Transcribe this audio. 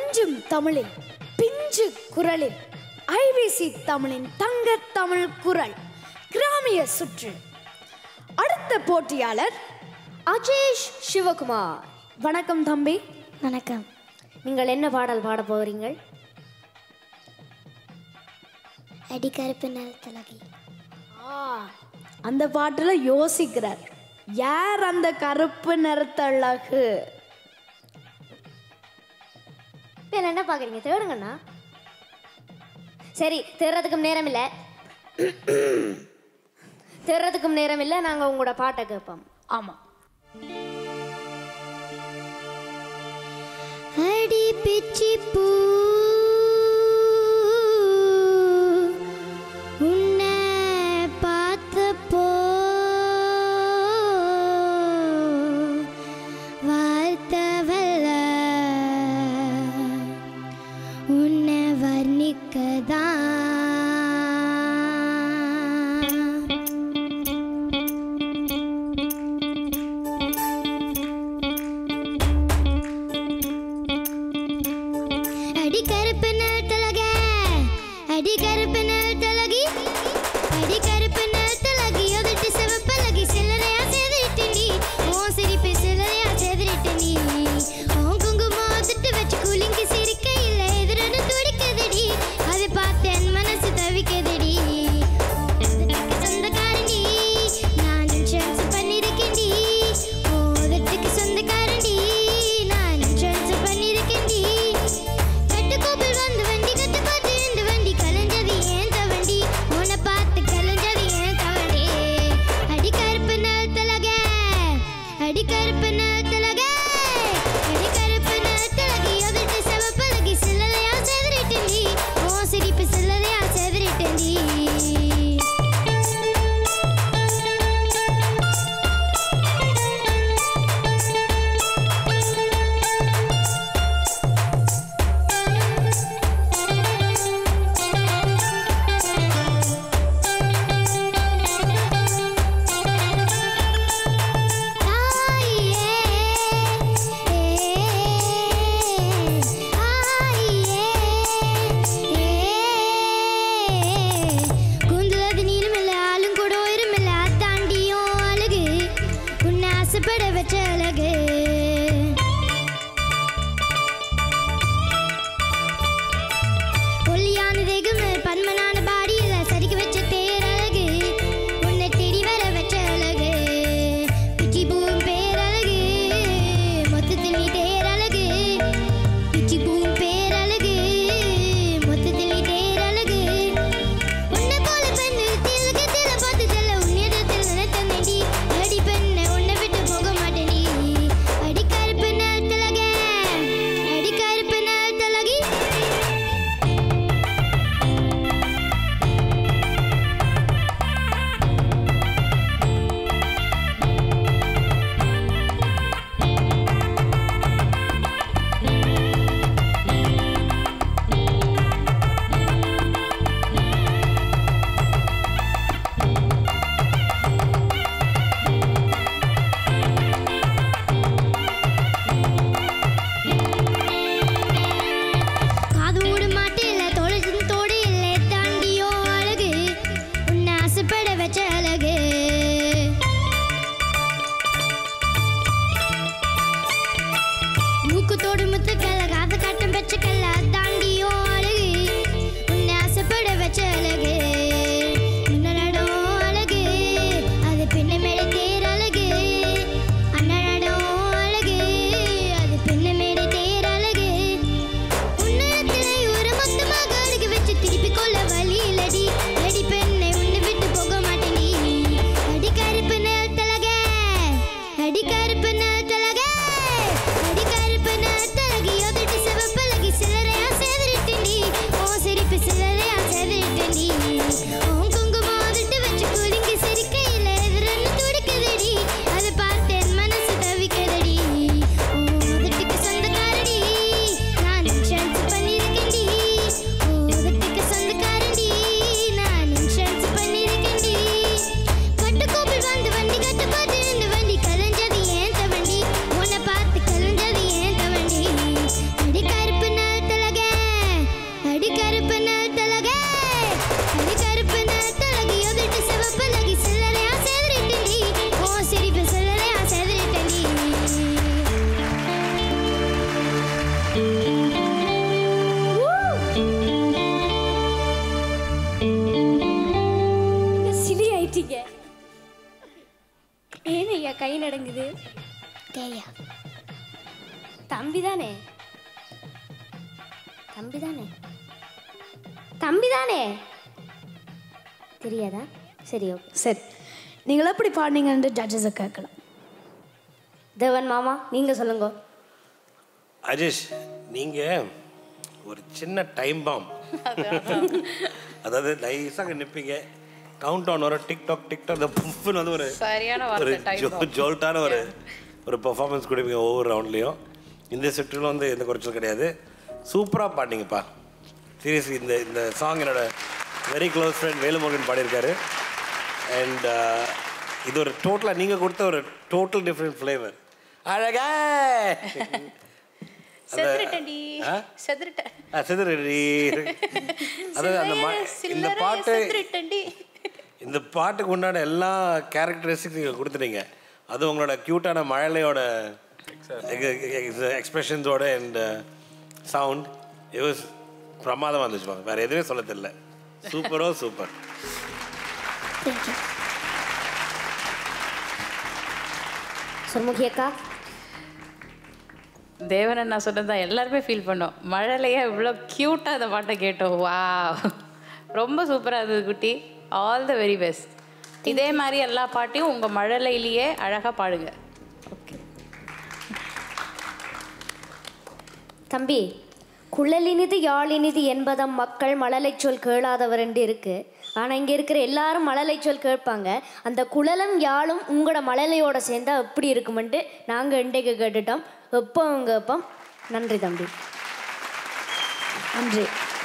கொஞ்சம் தமிழில் பிஞ்சு குரலில் ஐபிசி தமிழின் தங்க தமிழ் குரல் கிராமிய சுற்று அடுத்த போட்டியாளர் அஜேஷ் சிவகுமார் வணக்கம் தம்பி வணக்கம் நீங்கள் என்ன பாடல் பாட போகிறீங்கள் அடி கருப்பு நிலத்தலகை ஆ, அந்த பாட்டுல யோசிக்கிறார் யார் அந்த கருப்பு நிறத்தழகு இப்போ என்ன பார்க்குறீங்க தேடுங்கண்ணா சரி தேடுறதுக்கும் நேரம் இல்லை தேடுறதுக்கும் நேரம் இல்லை நாங்கள் உங்களோட பாட்டை கேட்போம் ஆமா அடி பிச்சி பூ உன்னை பார்த்தப்போ வாழ்த்தவல்ல உன்னை வர்ணிக்கதான் அடிக்க நடங்குது தெரியா தம்பி தானே தம்பி தானே தம்பி தானே தெரியாதா சரி ஓகே சரி நீங்கள் எப்படி பாடினீங்கன்னு ஜட்ஜஸை கேட்கலாம் தேவன் மாமா நீங்க சொல்லுங்க அஜேஷ் நீங்கள் ஒரு சின்ன டைம் பாம் அதாவது நைஸாக நிற்பீங்க கவுண்ட் டவுன் வர டிக்டாக் டிக்டாக் இந்த புஃப்னு வந்து ஒரு சரியான ஒரு வார்த்தை டைம் ஜோல்ட்டான ஒரு ஒரு பெர்ஃபார்மன்ஸ் கொடுப்பீங்க ஒவ்வொரு ரவுண்ட்லேயும் இந்த சுற்றிலும் வந்து எந்த குறைச்சலும் கிடையாது சூப்பராக பாடினீங்கப்பா சீரியஸ்லி இந்த இந்த சாங் என்னோட வெரி க்ளோஸ் ஃப்ரெண்ட் வேலுமுருகன் பாடியிருக்காரு அண்ட் இது ஒரு டோட்டலாக நீங்கள் கொடுத்த ஒரு டோட்டல் டிஃப்ரெண்ட் ஃப்ளேவர் அழகா செத்துருட்டேன்டி ஆ? செத்துருட்டேன் ஆ, சிதறடி அதாவது அந்த மா- இந்த சில்லறை பாட்டு செத்துருட்டேன்டி இந்த பாட்டுக்கு உண்டான எல்லா கேரக்டரிஸ்டிக்ஸ் நீங்கள் கொடுத்துட்டீங்க அது உங்களோட க்யூட்டான மழலையோட எக்ஸ்பிரஷன்ஸோட அண்ட் சவுண்ட் it was பிரமாதமாக இருந்துச்சுப்பா வேறு எதுவுமே சொல்ல தெரியல சூப்பரோ சூப்பர் தேங்க்யூ சுர்முகி அக்கா தேவன் நான் சொன்னது தான் எல்லாருமே ஃபீல் பண்ணோம் மழைலையே இவ்வளோ க்யூட்டாக இந்த பாட்டை கேட்டோம் வா ரொம்ப சூப்பராக இருந்தது குட்டி ஆல் த வெரி பெஸ்ட் இதே மாதிரி எல்லா பாட்டையும் உங்கள் மழலையிலேயே அழகாக பாடுங்க ஓகே தம்பி குழலினிது யாழினிது என்பதம் மக்கள் மழலை சொல் கேளாதவர் என்று இருக்கு ஆனால் இங்கே இருக்கிற எல்லாரும் மழலை சொல் கேட்பாங்க அந்த குழலும் யாழும் உங்களோட மழலையோட சேர்ந்தா எப்படி இருக்குமென்ட்டு நாங்கள் இன்றைக்கு கேட்டுட்டோம் எப்போ கேட்போம் நன்றி தம்பி நன்றி